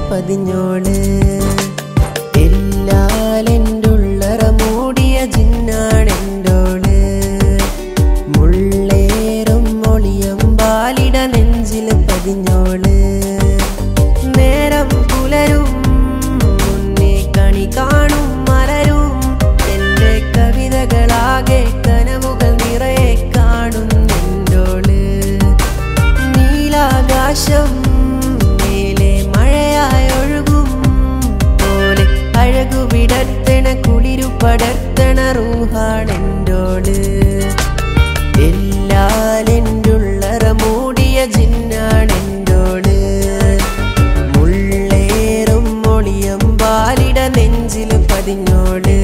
പതിഞ്ഞോള് എല്ലാലെൻ്റുള്ളറ മൂടിയ ജിന്നാണെൻ്റോള് മുള്ളേറും മൊളിയം ബാലിട നെഞ്ചിൽ പതിഞ്ഞോള് നേരം പുലരും മുന്നേ കണി കാണും മലരും എൻ്റെ കവിതകളാകെ കനവുകൾ നിറയെ കാണുന്നെൻ്റോള് നീലാകാശം മേലെ മഴയായി ഒഴുകും പോലെ അഴകു വിടർത്തണ കുളിരു പടർത്തണ റൂഹാണെൻ്റോള് എല്ലാലെൻ്റുള്ളറ മൂടിയ ജിന്നാണെൻ്റോള് മുള്ളേറും മൊളിയം പാലിട നെഞ്ചിൽ പതിഞ്ഞോള്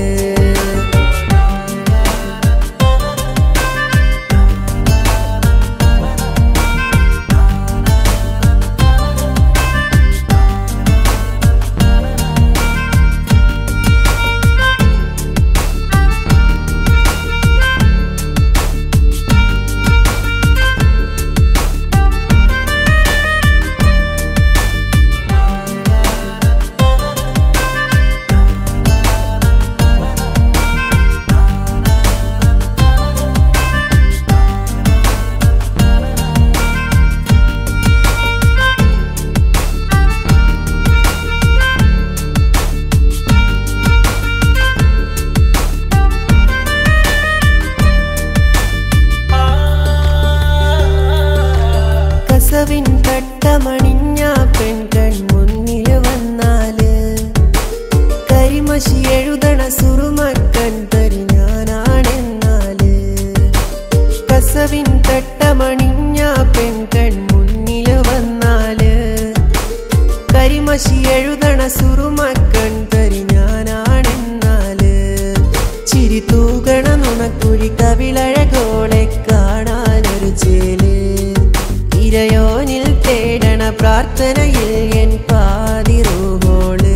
കസവിൻ കട്ടമണിഞ്ഞ പെൺകൺ മുന്നിൽ വന്നാല് കരിമഷി എഴുതണ സുറുമക്കൺ തരി ഞാനാണെന്നാല് കസവിൻ കട്ടമണിഞ്ഞ പെൺകൺ മുന്നിൽ വന്നാല് കരിമഷി എഴുതണ സുറുമക്കൺ തരി ഞാനാണെന്നാല് ചിരി തൂകണ നുണക്കുഴി കവിളഴകോളെ കാണാനൊരു ചേല് ഇരയോനിൽ തേടണ പ്രാർത്ഥനയിൽ എൻ പാതിറൂഹോള്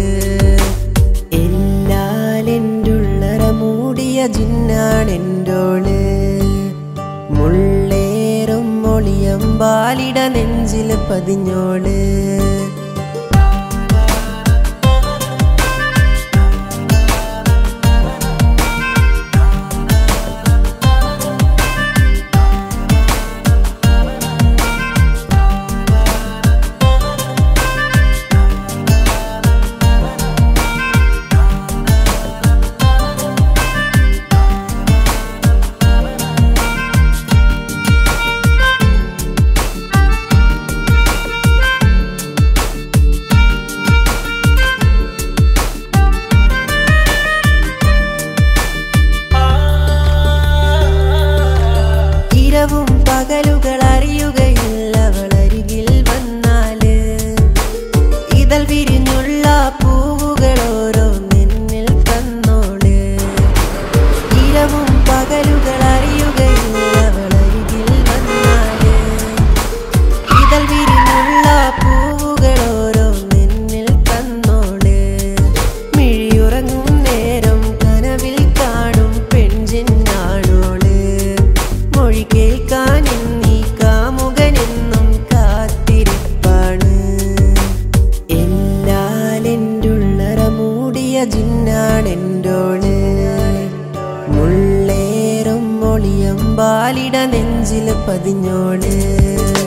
എല്ലാലെൻ്റുള്ളറ മൂടിയ ജിന്നാണെൻ്റോള് മുള്ളേറും മൊളിയം ബാലിട നെഞ്ചിൽ പതിഞ്ഞോള് ഇരവും പകലുകൾ അറിയുകയില്ല അവളരികിൽ വന്നാല് ഇതൾ വിരിഞ്ഞുള്ള പൂവുകൾ ഓരോ നിന്നിൽ തന്നോള് ഇരവും പകലുകൾ അറിയുകയില്ല അവളരികിൽ വന്നാല് ഇതൾ വിരിഞ്ഞുള്ള പൂവുകൾ ഓരോ നിന്നിൽ തന്നോള് മിഴിയുറങ്ങും നേരം കനവിൽ കാണും പെൺജിന്നാണോള് മൊഴി കേൾക്കാൻ നീ കാമുകനെന്നും കാത്തിരിപ്പാണ് എല്ലാലെൻ്റുള്ളറ മൂടിയ ജിന്നാണെൻ്റോള് മുള്ളേറും മൊളിയം ബാലിട നെഞ്ചിൽ പതിഞ്ഞോള്